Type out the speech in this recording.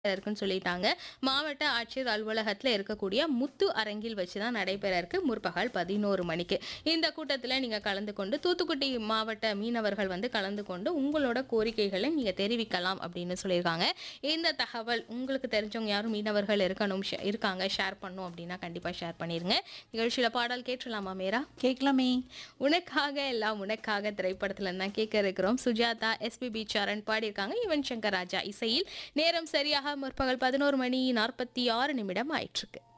இருக்குன்னு சொல்லிட்டாங்க. மாவட்ட ஆட்சியர் அலுவலகத்துல இருக்கக்கூடிய முத்து அரங்கில் வச்சு தான் நடைபெற இருக்கு முற்பகல் 11 மணிக்கு. இந்த கூட்டத்துல நீங்க கலந்து கொண்டு தூத்துக்குடி மாவட்ட மீனவர்கள் வந்து கலந்து கொண்டு உங்களோட கோரிக்கைகளை நீங்க தெரிவிக்கலாம் அப்படின்னு சொல்லியிருக்காங்க. இந்த தகவல் உங்களுக்கு தெரிஞ்சவங்க யாரும் மீனவர்கள் இருக்கணும் ஷே இருக்காங்க ஷேர் பண்ணணும் அப்படின்னா கண்டிப்பா ஷேர் பண்ணிருங்க. நிகழ்ச்சியில பாடல் கேட்டுறலாமா மீரா? கேட்கலாமே. உனக்காக எல்லாம் உனக்காக திரைப்படத்துல இருந்து தான் கேட்க இருக்கிறோம். சுஜாதா, எஸ்பிபி சரண் பாடியிருக்காங்க. யுவன் சங்கர் ராஜா இசையில் நேரம் சரியாக முற்பகல் 11 மணி 46 நிமிடம் ஆயிட்டிருக்கு.